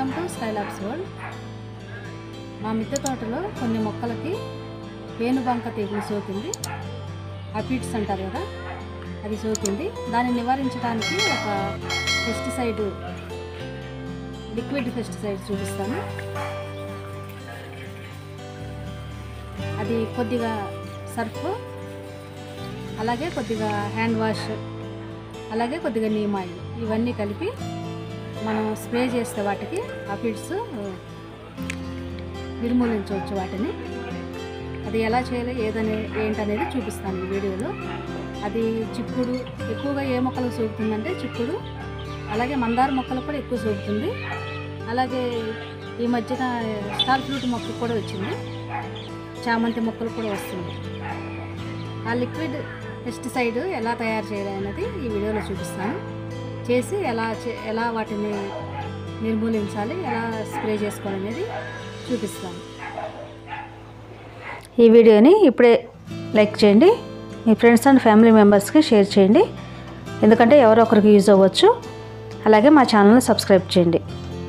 Welcome to Skylabs world మా మిద్దె తోటలో కొన్ని మొక్కలకి పేనుబంక తెగులు సోకింది అపిడ్స్ అంటారు కదా అది సోకింది దాన్ని నివారించడానికి ఒక పెస్టిసైడ్ లిక్విడ్ పెస్టిసైడ్ చూపిస్తాను అది కొద్దిగా సర్ఫ్ అలాగే కొద్దిగా హ్యాండ్ వాష్ అలాగే కొద్దిగా నీమ్ ఆయిల్ ఇవన్నీ కలిపి మనం స్ప్రే చేస్తే వాటికి అపిడ్స్ నిర్మూలించవచ్చు వాటిని అది ఎలా చేయాలి ఏదనే ఏంటనేది చూపిస్తాను ఈ వీడియోలో అది చిక్కుడు ఎక్కువగా ఏ మొక్కలకు సోకుతుందంటే చిక్కుడు అలాగే మందార మొక్కలకు కూడా ఎక్కువ సోకుతుంది అలాగే ఈ మధ్యన స్టార్ ఫ్రూట్ మొక్కకు కూడా వచ్చింది చామంతి మొక్కలు కూడా వస్తుంది ఆ లిక్విడ్ పెస్టిసైడ్ ఎలా తయారు చేయాలి అనేది ఈ వీడియోలో చూపిస్తాను చేసి ఎలా చే- ఎలా వాటిని నిర్మూలించాలి ఎలా స్ప్రే చేసుకోవాలనేది చూపిస్తాను ఈ వీడియోని ఇప్పుడే లైక్ చేయండి మీ ఫ్రెండ్స్ అండ్ ఫ్యామిలీ మెంబర్స్కి షేర్ చేయండి ఎందుకంటే ఎవరో ఒకరికి యూజ్ అవ్వచ్చు అలాగే మా ఛానల్ని సబ్స్క్రైబ్ చేయండి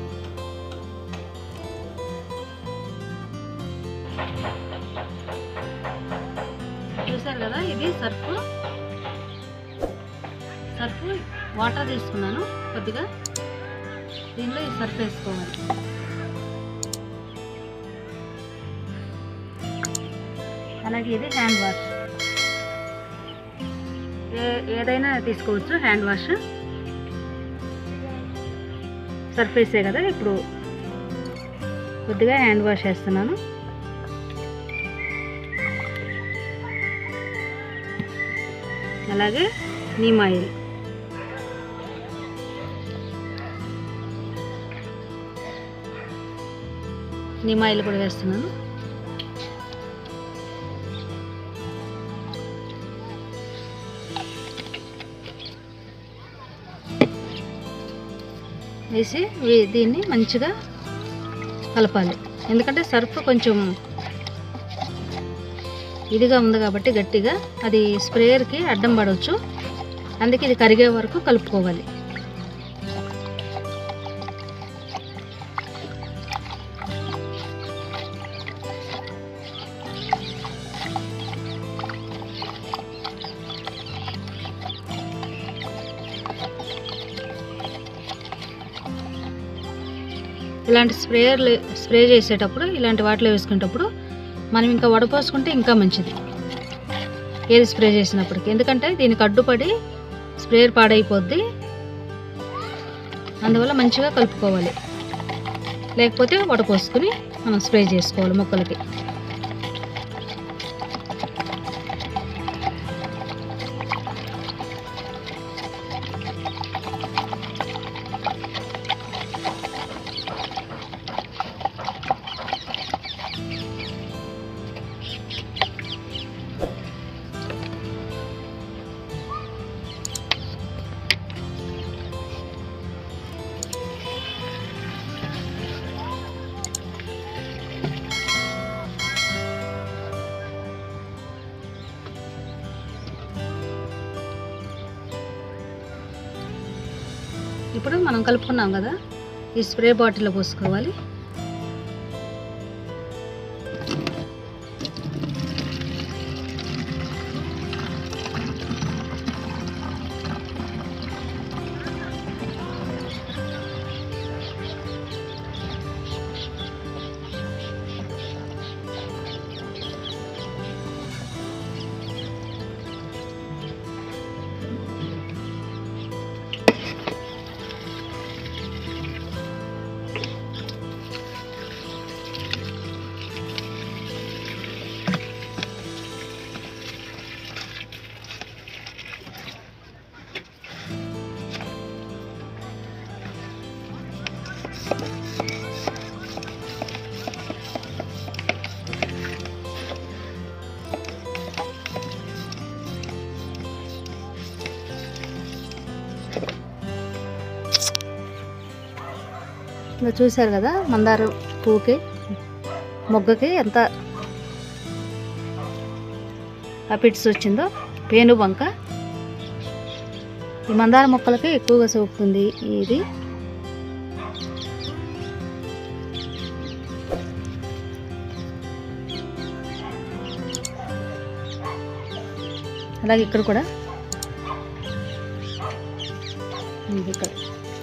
చూసారు కదా ఇది సర్ఫ్ సర్ఫ్ వాటర్ తీసుకున్నాను కొద్దిగా దీనిలో ఈ సర్ఫ్ వేసుకోవాలి అలాగే ఇది హ్యాండ్ వాష్ ఏ ఏదైనా తీసుకోవచ్చు హ్యాండ్ వాష్ సర్ఫ్ వేసే కదా ఇప్పుడు కొద్దిగా హ్యాండ్ వాష్ వేస్తున్నాను అలాగే నీమ్ ఆయిల్ నీమ్ ఆయిల్ కూడా వేస్తున్నాను వేసి వీ- దీన్ని మంచిగా కలపాలి ఎందుకంటే సర్ఫ్ కొంచెం ఇదిగా ఉంది కాబట్టి గట్టిగా అది స్ప్రేయర్కి అడ్డం పడవచ్చు అందుకే ఇది కరిగే వరకు కలుపుకోవాలి ఇలాంటి స్ప్రేయర్లు స్ప్రే చేసేటప్పుడు ఇలాంటి వాటిలో వేసుకునేటప్పుడు మనం ఇంకా వడపోసుకుంటే ఇంకా మంచిది ఏది స్ప్రే చేసినప్పటికి ఎందుకంటే దీనికి అడ్డుపడి స్ప్రేయర్ పాడైపోద్ది అందువల్ల మంచిగా కలుపుకోవాలి లేకపోతే వడపోసుకుని మనం స్ప్రే చేసుకోవాలి మొక్కలకి ఇప్పుడు మనం కలుపుకున్నాం కదా ఈ స్ప్రే బాటిల్లో పోసుకోవాలి ఇంకా చూశారు కదా మందార పువ్వుకి మొగ్గకి ఎంత అపిడ్స్ వచ్చిందో పేను బంక ఈ మందార మొక్కలకి ఎక్కువగా సోకుతుంది ఇది అలాగే ఇక్కడ కూడా ఇది ఇక్కడ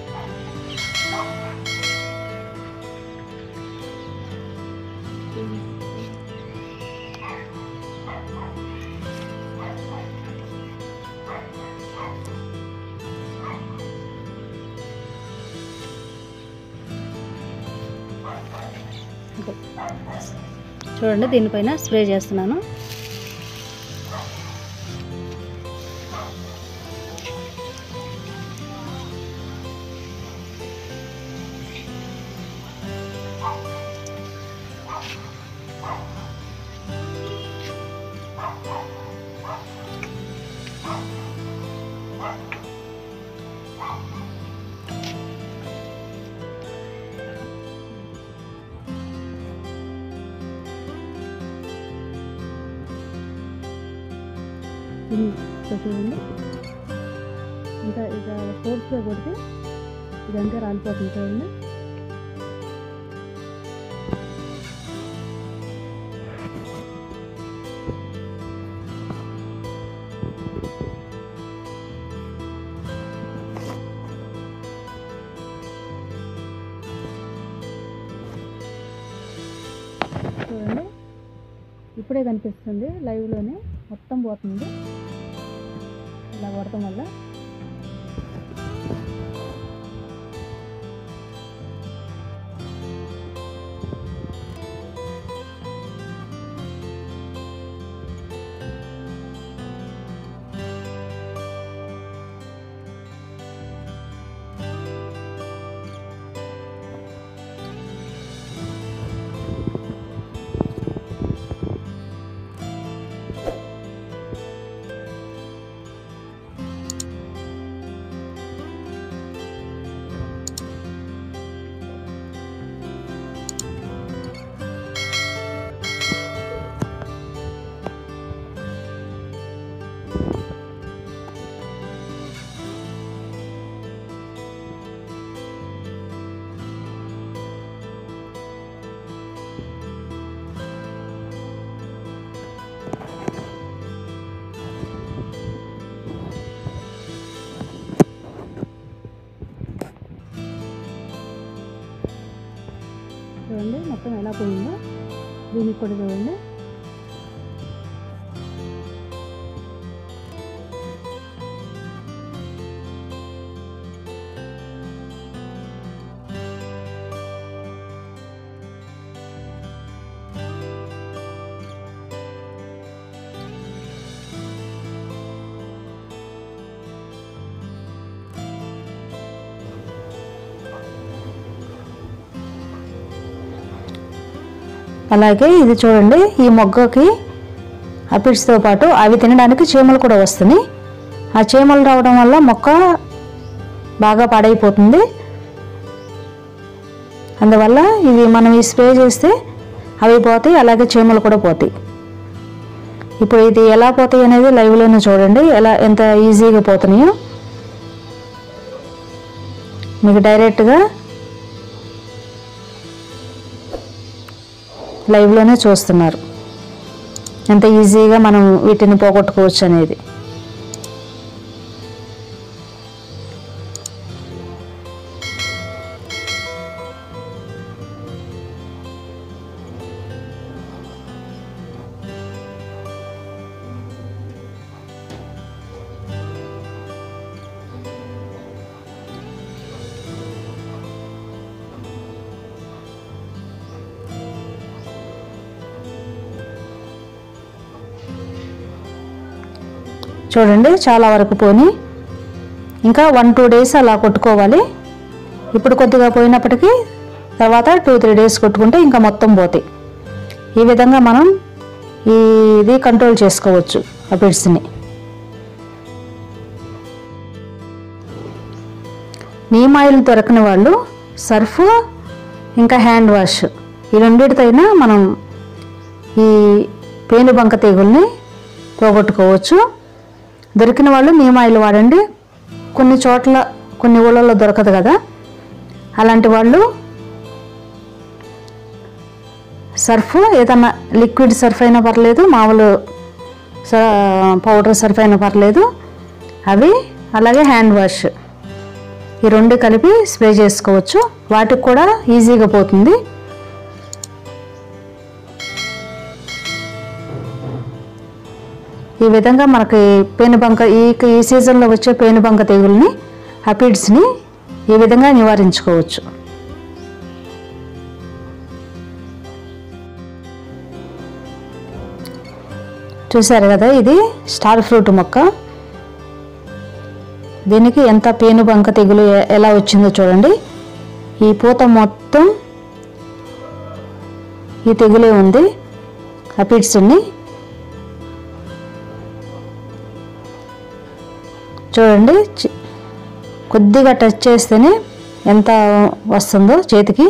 ఇక్కడ. చూడండి దీనిపైన స్ప్రే చేస్తున్నాను దీన్ని ఇక్కడ చూడండి ఇంకా ఇక ఫోర్స్గా కొడితే ఇదంతా రాలిపోతుంది చూడండి చూడండి ఇప్పుడే కనిపిస్తుంది లైవ్లోనే మొత్తం పోతుంది ఇలా కొడటం వల్ల చూడండి మొత్తం ఎలా పోయిందో దీనికి కూడా చూడండి అలాగే ఇది చూడండి ఈ మొగ్గకి అపిడ్స్తో పాటు అవి తినడానికి చీమలు కూడా వస్తున్నాయి ఆ చీమలు రావడం వల్ల మొక్క బాగా పాడైపోతుంది అందువల్ల ఇది మనం ఈ స్ప్రే చేస్తే అవి పోతాయి అలాగే చీమలు కూడా పోతాయి ఇప్పుడు ఇది ఎలా పోతాయి అనేది లైవ్లోనే చూడండి ఎలా ఎంత ఈజీగా పోతున్నాయో మీకు డైరెక్ట్గా లైవ్లోనే చూస్తున్నారు ఎంత ఈజీగా మనం వీటిని పోగొట్టుకోవచ్చు అనేది చూడండి చాలా వరకు పోని ఇంకా వన్ టూ డేస్ అలా కొట్టుకోవాలి ఇప్పుడు కొద్దిగా పోయినప్పటికీ తర్వాత టూ త్రీ డేస్ కొట్టుకుంటే ఇంకా మొత్తం పోతాయి ఈ విధంగా మనం ఈ ఇది కంట్రోల్ చేసుకోవచ్చు ఆ పిడ్స్ని నీమ్ ఆయిల్ దొరకని వాళ్ళు సర్ఫ్ ఇంకా హ్యాండ్ వాష్ ఈ రెండిటితోనే మనం ఈ పేనుబంక తెగుల్ని పోగొట్టుకోవచ్చు దొరికిన వాళ్ళు నీమ్ ఆయిల్ వాడండి కొన్ని చోట్ల కొన్ని ఊళ్ళల్లో దొరకదు కదా అలాంటి వాళ్ళు సర్ఫ్ ఏదన్నా లిక్విడ్ సర్ఫ్ అయినా పర్లేదు మామూలు స- పౌడర్ సర్ఫ్ అయినా పర్లేదు అవి అలాగే హ్యాండ్ వాష్ ఈ రెండు కలిపి స్ప్రే చేసుకోవచ్చు వాటికి కూడా ఈజీగా పోతుంది ఈ విధంగా మనకి పేనుబంక ఈ ఈ సీజన్లో వచ్చే పేనుబంక తెగుల్ని అపిడ్స్ని ఈ విధంగా నివారించుకోవచ్చు చూసారు కదా ఇది స్టార్ ఫ్రూట్ మొక్క దీనికి ఎంత పేనుబంక తెగులు ఎ- ఎలా వచ్చిందో చూడండి ఈ పూత మొత్తం ఈ తెగులే ఉంది అపిడ్స్ ఉన్నాయి చూడండి చి- కొద్దిగా టచ్ చేస్తేనే ఎంత వస్తుందో చేతికి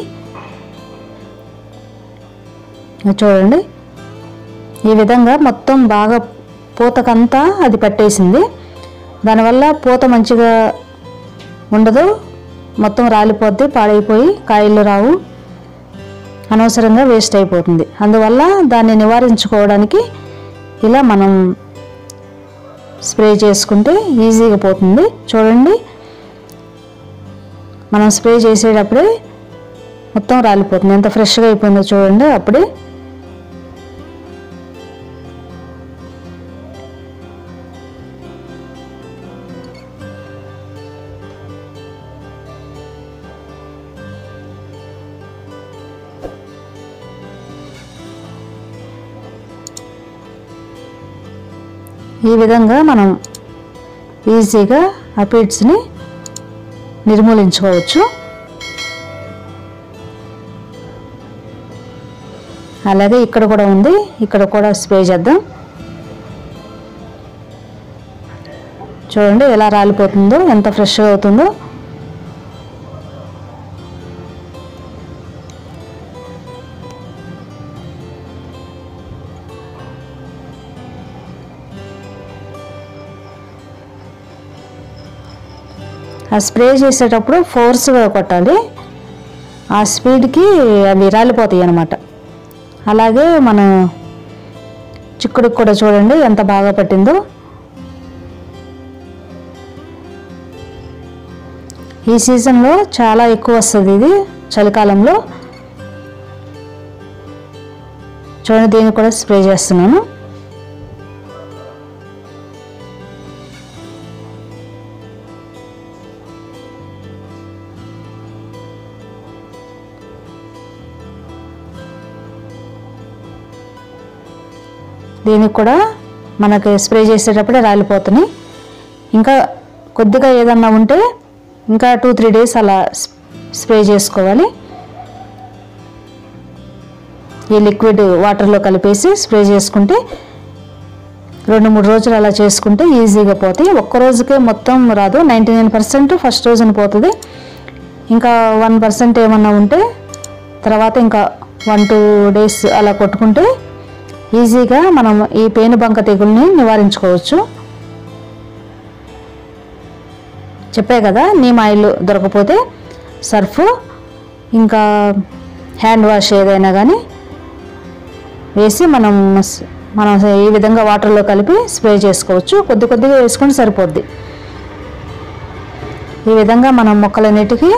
చూడండి ఈ విధంగా మొత్తం బాగా పూతకంతా అది పట్టేసింది దానివల్ల పూత మంచిగా ఉండదు మొత్తం రాలిపోద్ది పాడైపోయి కాయలు రావు అనవసరంగా వేస్ట్ అయిపోతుంది అందువల్ల దాన్ని నివారించుకోవడానికి ఇలా మనం స్ప్రే చేసుకుంటే ఈజీగా పోతుంది చూడండి మనం స్ప్రే చేసేటప్పుడే మొత్తం రాలిపోతుంది ఎంత ఫ్రెష్గా అయిపోయిందో చూడండి అప్పుడే ఈ విధంగా మనం ఈజీగా అపిడ్స్ని నిర్మూలించుకోవచ్చు అలాగే ఇక్కడ కూడా ఉంది ఇక్కడ కూడా స్ప్రే చేద్దాం చూడండి ఎలా రాలిపోతుందో ఎంత ఫ్రెష్గా అవుతుందో ఆ స్ప్రే చేసేటప్పుడు ఫోర్స్గా కొట్టాలి ఆ స్పీడ్కి అవి రాలిపోతాయి అన్నమాట అలాగే మన చిక్కుడుకి కూడా చూడండి ఎంత బాగా పట్టిందో ఈ సీజన్లో చాలా ఎక్కువ వస్తుంది ఇది చలికాలంలో చూడండి దీన్ని కూడా స్ప్రే చేస్తున్నాను దీనికి కూడా మనకి స్ప్రే చేసేటప్పుడే రాలిపోతున్నాయి ఇంకా కొద్దిగా ఏదన్నా ఉంటే ఇంకా టూ త్రీ డేస్ అలా స్- స్ప్రే చేసుకోవాలి ఈ లిక్విడ్ వాటర్లో కలిపేసి స్ప్రే చేసుకుంటే రెండు మూడు రోజులు అలా చేసుకుంటే ఈజీగా పోతాయి ఒక్క రోజుకే మొత్తం రాదు నైంటీ నైన్ పర్సెంట్ ఫస్ట్ రోజున పోతుంది ఇంకా వన్ పర్సెంట్ ఏమన్నా ఉంటే తర్వాత ఇంకా వన్ టూ డేస్ అలా కొట్టుకుంటే ఈజీగా మనం ఈ పేనుబంక తెగుల్ని నివారించుకోవచ్చు చెప్పే కదా నీమ్ ఆయిల్ దొరకపోతే సర్ఫ్ ఇంకా హ్యాండ్ వాష్ ఏదైనా కానీ వేసి మనం స్- మనం ఈ విధంగా వాటర్లో కలిపి స్ప్రే చేసుకోవచ్చు కొద్ది కొద్దిగా వేసుకొని సరిపోద్ది ఈ విధంగా మనం మొక్కలన్నిటికీ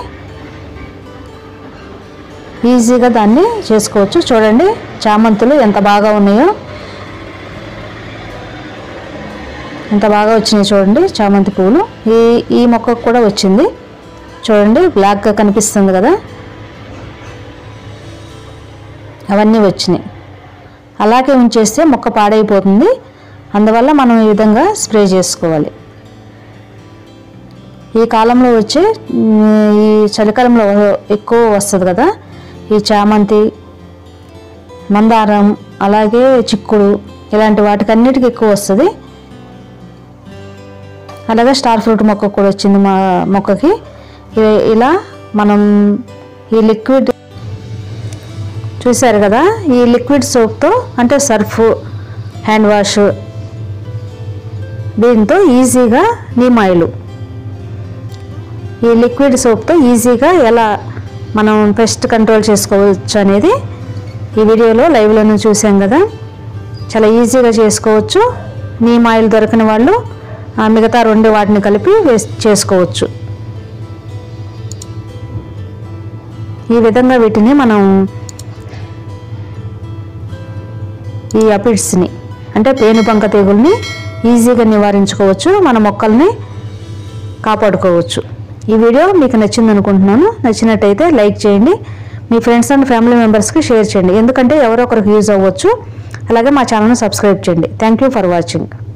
ఈజీగా దాన్ని చేసుకోవచ్చు చూడండి చామంతులు ఎంత బాగా ఉన్నాయో ఎంత బాగా వచ్చినాయి చూడండి చామంతి పువ్వులు ఈ ఈ మొక్కకు కూడా వచ్చింది చూడండి బ్లాక్గా కనిపిస్తుంది కదా అవన్నీ వచ్చినాయి అలాగే ఉంచేస్తే మొక్క పాడైపోతుంది అందువల్ల మనం ఈ విధంగా స్ప్రే చేసుకోవాలి ఈ కాలంలో వచ్చే ఉమ్, ఈ చలికాలంలో ఎక్కువ వస్తుంది కదా ఈ చామంతి మందారం అలాగే చిక్కుడు ఇలాంటి వాటికన్నిటికీ ఎక్కువ వస్తుంది అలాగే స్టార్ ఫ్రూట్ మొక్క కూడా వచ్చింది మా మొక్కకి ఇ- ఇలా మనం ఈ లిక్విడ్ చూశారు కదా ఈ లిక్విడ్ సోప్తో అంటే సర్ఫ్ హ్యాండ్ వాష్ దీంతో ఈజీగా నీమాయిలు ఈ లిక్విడ్ సోప్తో ఈజీగా ఎలా మనం పెస్ట్ కంట్రోల్ చేసుకోవచ్చు అనేది ఈ వీడియోలో లైవ్లోనే చూసాం కదా చాలా ఈజీగా చేసుకోవచ్చు నీమ్ ఆయిల్ దొరకని వాళ్ళు ఆ మిగతా రెండు వాటిని కలిపి వేస్ చేసుకోవచ్చు ఈ విధంగా వీటిని మనం ఈ అపిడ్స్ని అంటే పేనుబంక తెగుల్ని ఈజీగా నివారించుకోవచ్చు మన మొక్కల్ని కాపాడుకోవచ్చు ఈ వీడియో మీకు నచ్చింది అనుకుంటున్నాను నచ్చినట్టయితే లైక్ చేయండి మీ ఫ్రెండ్స్ అండ్ ఫ్యామిలీ మెంబర్స్కి షేర్ చేయండి ఎందుకంటే ఎవరో ఒకరికి యూజ్ అవ్వచ్చు అలాగే మా ఛానల్ని సబ్స్క్రైబ్ చేయండి థ్యాంక్ యూ ఫర్ వాచింగ్